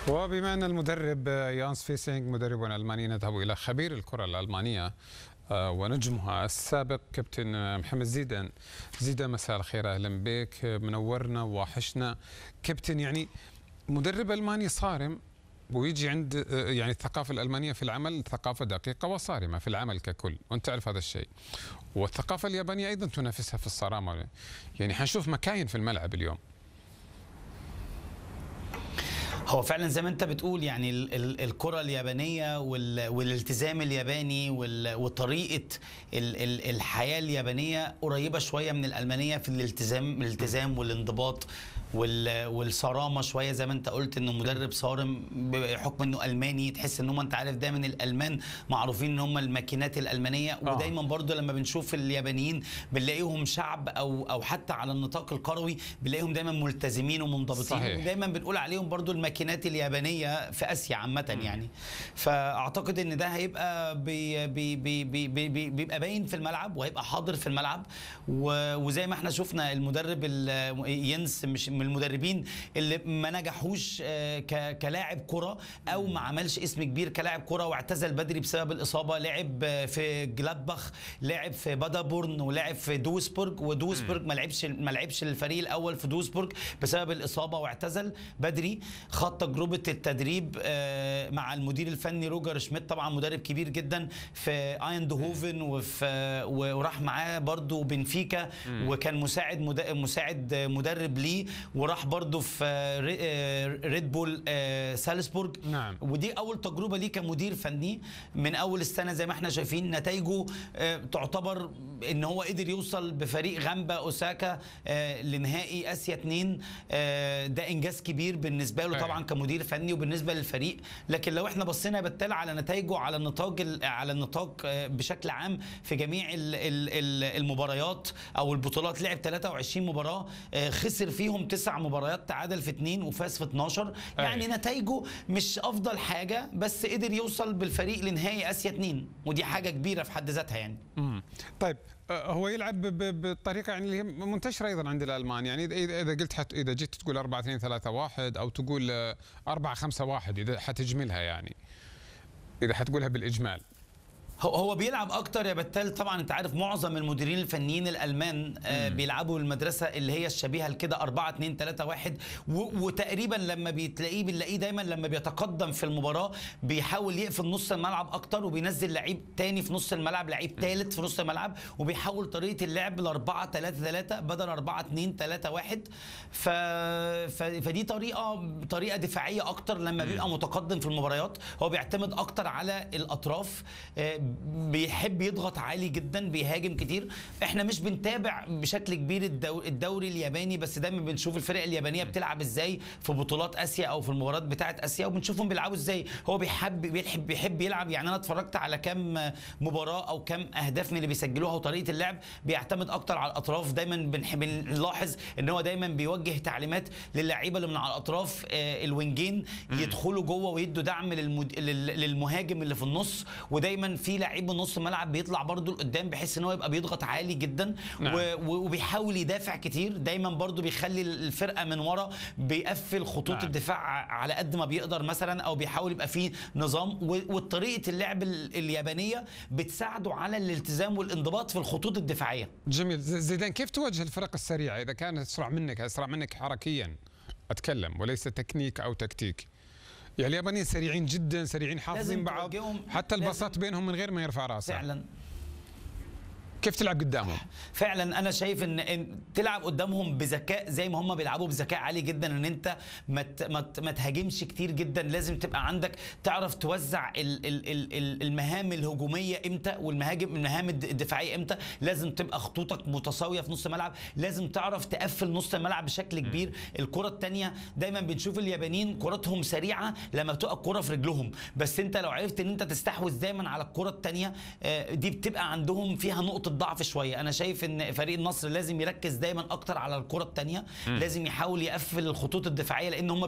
وبما أن المدرب يانس فيسينغ مدرب ألماني نذهب إلى خبير الكرة الألمانية آه، ونجمها السابق كابتن محمد زيدان زيدان مساء الخير أهلا بك منورنا وحشنا كابتن يعني مدرب ألماني صارم ويجي عند آه، يعني الثقافة الألمانية في العمل ثقافة دقيقة وصارمة في العمل ككل وأنت تعرف هذا الشيء والثقافة اليابانية أيضا تنافسها في الصرامة يعني حنشوف مكاين في الملعب اليوم هو فعلا زي ما انت بتقول يعني ال- ال- الكرة اليابانية وال- والالتزام الياباني وال- وطريقة ال- ال- الحياة اليابانية قريبة شوية من الألمانية في الالتزام الالتزام والانضباط وال- والصرامة شوية زي ما انت قلت انه مدرب صارم بحكم انه ألماني تحس ان هم انت عارف دايما الألمان معروفين ان هم الماكينات الألمانية آه. ودايما برضو لما بنشوف اليابانيين بنلاقيهم شعب او او حتى على النطاق الكروي بنلاقيهم دايما ملتزمين ومنضبطين صحيح. ودايما بنقول عليهم برضو الماكينات اليابانيه في اسيا عامه يعني فاعتقد ان ده هيبقى بي بي بي بي بي بي بيبقى باين في الملعب وهيبقى حاضر في الملعب و- وزي ما احنا شفنا المدرب ال- ينس مش من المدربين اللي ما نجحوش آه، ك- كلاعب كره او ما عملش اسم كبير كلاعب كره واعتزل بدري بسبب الاصابه لعب آه، في جلادباخ لعب في بادابورن ولعب في دوسبورج ودوسبورج ما لعبش ما لعبش الفريق الاول في دوسبورج بسبب الاصابه واعتزل بدري خط تجربه التدريب آه، مع المدير الفني روجر شميت طبعا مدرب كبير جدا في ايندهوفن وفي وراح معاه برضو بنفيكا وكان مساعد مد- مساعد مدرب ليه وراح برضو في ري- آه، ريد بول آه، سالزبورج نعم. ودي اول تجربه ليه كمدير فني من اول السنه زي ما احنا شايفين نتائجه آه، تعتبر ان هو قدر يوصل بفريق غامبا اوساكا آه، لنهائي اسيا 2 آه، ده انجاز كبير بالنسبه له أيوة. طبعا كمدير فني وبالنسبه للفريق لكن لو احنا بصينا يا بتال على نتائجه على النطاق ال- على النطاق آه، بشكل عام في جميع ال- ال- ال- المباريات او البطولات لعب 23 مباراه آه، خسر فيهم تسع مباريات تعادل في اثنين وفاز في 12 يعني أيوة. نتائجه مش افضل حاجه بس قدر يوصل بالفريق لنهائي اسيا 2 ودي حاجه كبيره في حد ذاتها يعني مم. طيب آه، هو يلعب ب- ب- بالطريقه يعني اللي هي منتشره ايضا عند الالمان يعني إذا- اذا إذا قلت حت اذا جيت تقول 4 2 3 1 او تقول آه، 4 5 1 اذا حتجملها يعني اذا حتقولها بالاجمال هو هو بيلعب اكتر يا بتال طبعا انت عارف معظم المديرين الفنيين الالمان آه بيلعبوا المدرسه اللي هي الشبيهه لكده 4 2 3 1 و- وتقريبا لما بتلاقيه بنلاقيه دايما لما بيتقدم في المباراه بيحاول يقفل نص الملعب اكتر وبينزل لعيب تاني في نص الملعب لعيب ثالث في نص الملعب وبيحول طريقه اللعب ل 4 3 3 بدل 4 2 3 1 ف... ف... فدي طريقه طريقه دفاعيه اكتر لما بيبقى متقدم في المباريات هو بيعتمد اكتر على الاطراف آه، بيحب يضغط عالي جدا بيهاجم كتير احنا مش بنتابع بشكل كبير الدو- الدوري الياباني بس دايما بنشوف الفرق اليابانيه بتلعب ازاي في بطولات اسيا او في المباريات بتاعه اسيا وبنشوفهم بيلعبوا ازاي هو بيحب بيحب بيحب يلعب يعني انا اتفرجت على كام مباراه او كام اهداف من اللي بيسجلوها وطريقه اللعب بيعتمد اكتر على الاطراف دايما بنحب نلاحظ ان هو دايما بيوجه تعليمات للعيبه اللي من على الاطراف آه، الوينجين يدخلوا جوه ويدوا دعم للمد... لل- للمهاجم اللي في النص ودايما في لعيب من نص الملعب بيطلع برده لقدام بحيث ان هو يبقى بيضغط عالي جدا نعم. و... و- وبيحاول يدافع كتير دايما برده بيخلي الفرقه من ورا بيقفل خطوط نعم. الدفاع على قد ما بيقدر مثلا او بيحاول يبقى فيه نظام و... وطريقه اللعب ال- اليابانيه بتساعده على الالتزام والانضباط في الخطوط الدفاعيه جميل ز- زيدان كيف تواجه الفرق السريعه اذا كانت اسرع منك اسرع منك حركيا اتكلم وليس تكنيك او تكتيك يعني اليابانيين سريعين جدا سريعين حافظين لازم بعض توجههم- حتى لازم- الباصات بينهم من غير ما يرفع راسه فعلا كيف تلعب قدامهم فعلا انا شايف ان, إن تلعب قدامهم بذكاء زي ما هم بيلعبوا بذكاء عالي جدا ان انت ما ت- ما ت- ما تهاجمش كتير جدا لازم تبقى عندك تعرف توزع ال- ال- ال- ال- المهام الهجوميه امتى والمهاجم المهام الد- الدفاعيه امتى لازم تبقى خطوطك متساويه في نص الملعب لازم تعرف تقفل نص الملعب بشكل كبير الكره الثانيه دايما بنشوف اليابانيين كرتهم سريعه لما بتبقى الكره في رجلهم بس انت لو عرفت ان انت تستحوذ دايما على الكره الثانيه دي بتبقى عندهم فيها نقطه ضعف شويه انا شايف ان فريق النصر لازم يركز دايما اكتر على الكره الثانيه لازم يحاول يقفل الخطوط الدفاعيه لان هم